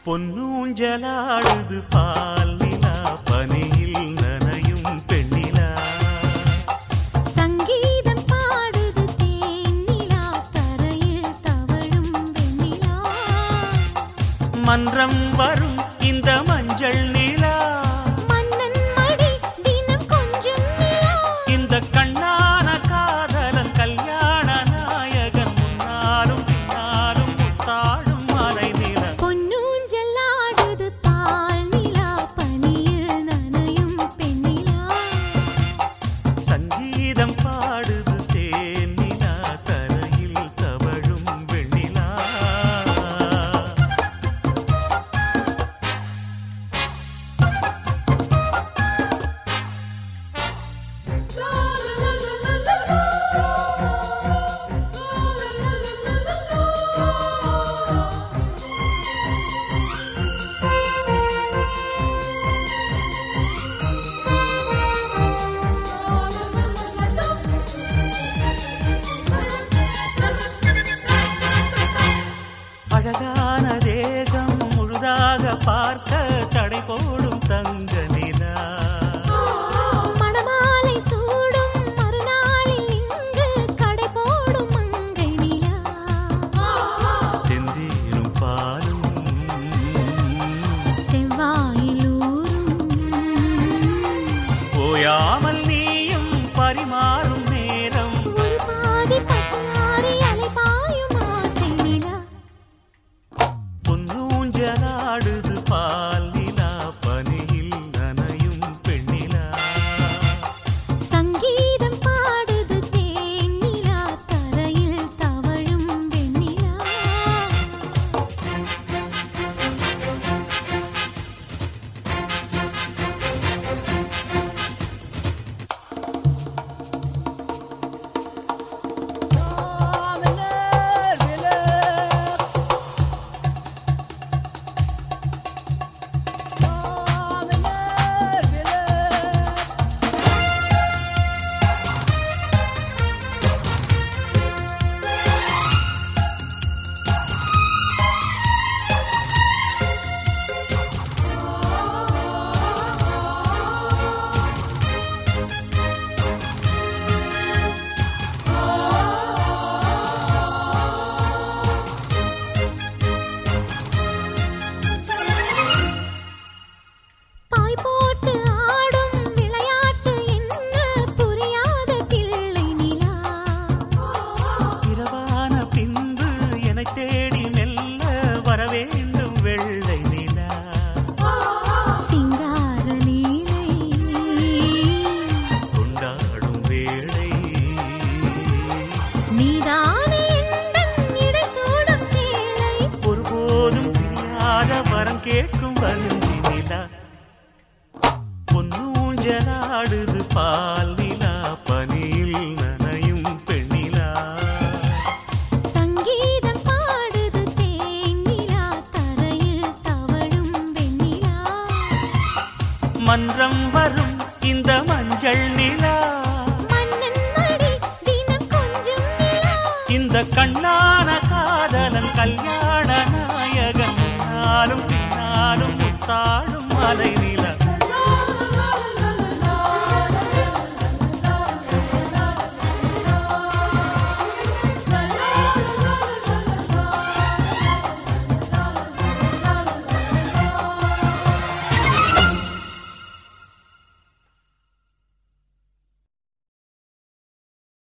பொன்னூஞ்சலாடுது பால் நிலா பனியில் நனையும் பெண்ணிலா சங்கீதம் பாடுது தேனிலா தரையில் தவழும் வெண்ணிலா மன்றம் வரும் இந்த மஞ்சள் நிலா மன்னன் மடி தினம் கொஞ்சம் நிலா இந்த கண்ணான காதலன் கல்யாண நாயகன் முன்னாலும் பின்னாலும் முத்தாடும் மலை நில பொன்னூஞ்சல் ஆடுது பால் நிலா பனியில் நனையும் பெண்ணிலா சங்கீதம் பாடுது தேன் நிலா தரையில் தவழும் வெண்ணிலா அழகான தேகம் முழுதாக பார்க்க தடை போடும் தங்க நிலா மணமாலை சூடும் மறுநாளில் இங்கு கடை போடும் மங்கை நிலா செந்தீரும் பாலும் செவ்வாயில் ஊரும் ஓயாமல் நீயும் பரிமாறும் நேரம் ஒரு பாதி பசுமாறி அலைபாயும் ஆசை நிலா பொன்னூஞ்சலாடுது பால் நிலா பனியில் நனையும் பெண்ணிலா சங்கீதம் பாடுது தேன் நிலா தரையில் தவழும் வெண்ணிலா பாய் போட்டு ஆடும் விளையாட்டு என்ன புரியாத பிள்ளை நிலா இரவான பின்பு என்னை தேடி மெல்ல வரவேண்டும் வெள்ளை நிலா சிங்கார லீலை கொண்டாடும் வேளை நீதானே எந்தன் இடை சூடும் சேலை ஒருபோதும் பிரியாத வரம் கேட்கும் வஞ்சி நிலா பொன்னூஞ்சலாடுது பால் நிலா பனியில் நனையும் பெண்ணிலா சங்கீதம் பாடுது தேன் நிலா தரையில் தவழும் வெண்ணிலா மன்றம் வரும் இந்த மஞ்சள் நிலா மன்னன் மடி தினம் கொஞ்சம் நிலா இந்த கண்ணான காதலன் கல்யாண